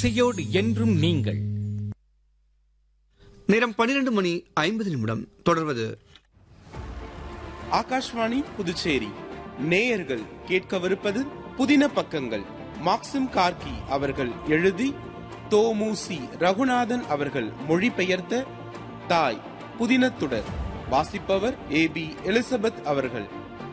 இசையோடு என்றும் நீங்கள் நேரம் பன்னிரண்டு மணி ஐம்பது நிமிடம் தொடர்வது ஆகாஷ்வாணி புதுச்சேரி நேயர்கள் கேட்கவிருப்பது புதின பக்கங்கள் மாக்சிம் கார்கி அவர்கள் எழுதி தோமுசி ரகுநாதன் அவர்கள் மொழிபெயர்த்த தாய் புதினத்துடர் வாசிப்பவர் ஏ பி எலிசபெத் அவர்கள்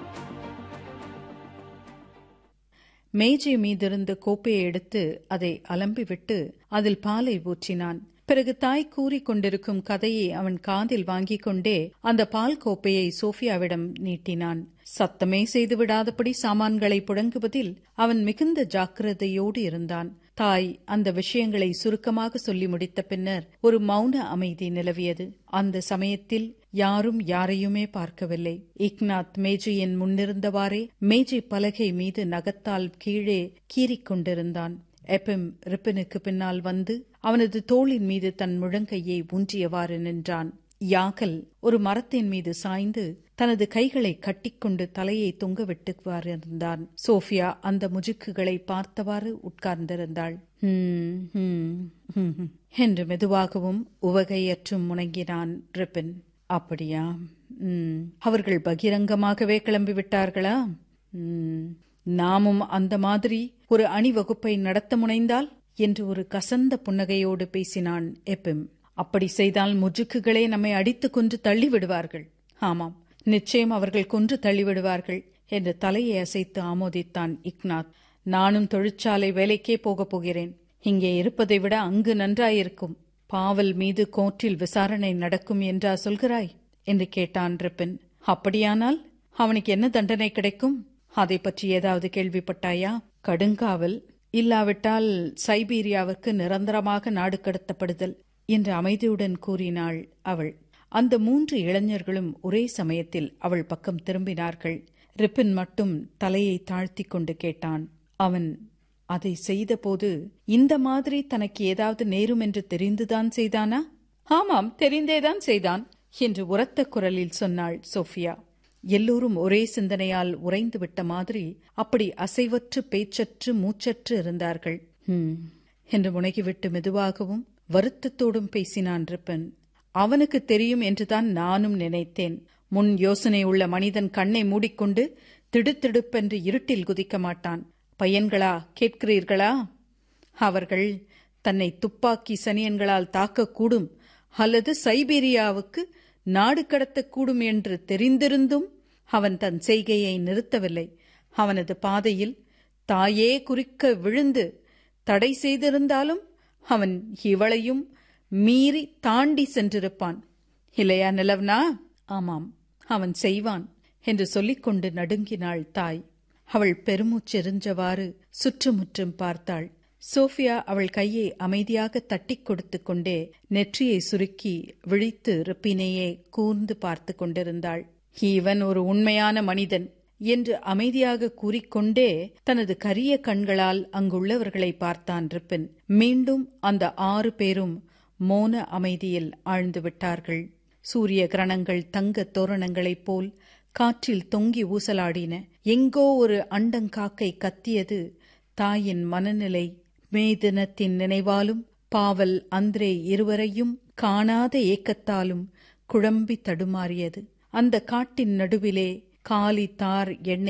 மேஜை மீதிருந்த கோப்பையை எடுத்து அதை அலம்பிவிட்டு அதில் பாலை ஊற்றினான் பிறகு தாய் கூறிக் கொண்டிருக்கும் கதையை அவன் காதில் வாங்கிக் கொண்டே அந்த பால் கோப்பையை சோஃபியாவிடம் நீட்டினான் சத்தமே செய்து விடாதபடி சாமான்களை புழங்குவதில் அவன் மிகுந்த ஜாக்கிரதையோடு இருந்தான் தாய் அந்த விஷயங்களை சுருக்கமாக சொல்லி முடித்த பின்னர் ஒரு மௌன அமைதி நிலவியது அந்த சமயத்தில் யாரும் யாரையுமே பார்க்கவில்லை இக்னாத் மேஜையின் முன்னிருந்தவாறே மேஜை பலகை மீது நகத்தால் கீழே கீறிக் கொண்டிருந்தான் எப்பிம் ரிப்பனுக்கு பின்னால் வந்து அவனது தோளின் மீது தன் முழங்கையை ஊன்றியவாறு நின்றான் யாகல் ஒரு மரத்தின் மீது சாய்ந்து தனது கைகளை கட்டிக்கொண்டு தலையை தொங்கவிட்டுவாறு இருந்தான் சோஃபியா அந்த முஜுக்குகளை பார்த்தவாறு உட்கார்ந்திருந்தாள் "ஹும், ஹும், ஹும், ஹும்" என்று மெதுவாகவும் உவகையற்றும் முணங்கினான் ரிப்பன் அப்படியா "ம், அவர்கள் பகிரங்கமாகவே கிளம்பி விட்டார்களா "ம், நாமும் அந்த மாதிரி ஒரு அணிவகுப்பை நடத்த முனைந்தால் என்று ஒரு கசந்த புன்னகையோடு பேசினான் எப்பிம் அப்படி செய்தால் முஜுக்குகளே நம்மை அடித்துக் கொன்று தள்ளிவிடுவார்கள் ஆமாம் நிச்சயம் அவர்கள் கொன்று தள்ளிவிடுவார்கள் என்று தலையை அசைத்து ஆமோதித்தான் இக்னாத் நானும் தொழிற்சாலை வேலைக்கே போகப் போகிறேன் இங்கே இருப்பதை விட அங்கு நன்றாயிருக்கும் பாவல் மீது கோர்ட்டில் விசாரணை நடக்கும் என்றா சொல்கிறாய் என்று கேட்டான் ரிப்பின் அப்படியானால் அவனுக்கு என்ன தண்டனை கிடைக்கும் அதை பற்றி ஏதாவது கேள்விப்பட்டாயா கடுங்காவல் இல்லாவிட்டால் சைபீரியாவிற்கு நிரந்தரமாக நாடு கடத்தப்படுதல் என்று அமைதியுடன் கூறினாள் அவள் அந்த மூன்று இளைஞர்களும் ஒரே சமயத்தில் அவள் பக்கம் திரும்பினார்கள் ரிப்பின் மட்டும் தலையை தாழ்த்திக் கொண்டு கேட்டான் அவன் அதை செய்தபோது இந்த மாதிரி தனக்கு ஏதாவது நேரும் என்று தெரிந்துதான் செய்தானா ஆமாம் தெரிந்தேதான் செய்தான் என்று உரத்த குரலில் சொன்னாள் சோஃபியா எல்லோரும் ஒரே சிந்தனையால் உறைந்து விட்ட மாதிரி அப்படி அசைவற்று பேச்சற்று மூச்சற்று இருந்தார்கள் "ஹும்" என்று முனகிவிட்டு மெதுவாகவும் வருத்தத்தோடும் பேசினான் ரிப்பன் அவனுக்கு தெரியும் என்றுதான் நானும் நினைத்தேன் முன் யோசனை உள்ள மனிதன் கண்ணை மூடிக்கொண்டு திடுத்திடுப்பென்று இருட்டில் குதிக்க மாட்டான் பையன்களா கேட்கிறீர்களா அவர்கள் தன்னை துப்பாக்கி சனியன்களால் தாக்கக்கூடும் அல்லது சைபீரியாவுக்கு நாடு கடத்தக்கூடும் என்று தெரிந்திருந்தும் அவன் தன் செய்கையை நிறுத்தவில்லை அவனது பாதையில் தாயே குறிக்க விழுந்து தடை செய்திருந்தாலும் அவன் இவளையும் மீறி தாண்டி சென்றிருப்பான் இல்லையா நிலவ்னா ஆமாம் அவன் செய்வான் என்று சொல்லிக்கொண்டு நடுங்கினாள் தாய் அவள் பெருமூச்செறிஞ்சவாறு சுற்றுமுற்றும் பார்த்தாள் சோஃபியா அவள் கையை அமைதியாக தட்டிக் கொடுத்து கொண்டே நெற்றியை சுருக்கி விழித்து ரிப்பினையே கூர்ந்து பார்த்து கொண்டிருந்தாள் இவன் ஒரு உண்மையான மனிதன் என்று அமைதியாக கூறிக்கொண்டே தனது கரிய கண்களால் அங்குள்ளவர்களை பார்த்தான் ரிப்பின் மீண்டும் அந்த ஆறு பேரும் மோன அமைதியில் ஆழ்ந்து விட்டார்கள் சூரிய கிரணங்கள் தங்க தோரணங்களைப் போல் காற்றில் தொங்கி ஊசலாடின எங்கோ ஒரு அண்டங்காக்கை கத்தியது தாயின் மனநிலை மே தினத்தின் நினைவாலும் பாவல் அந்திரே இருவரையும் காணாத ஏக்கத்தாலும் குழம்பி தடுமாறியது அந்த காட்டின் நடுவிலே காலி தார் எண்ணெய்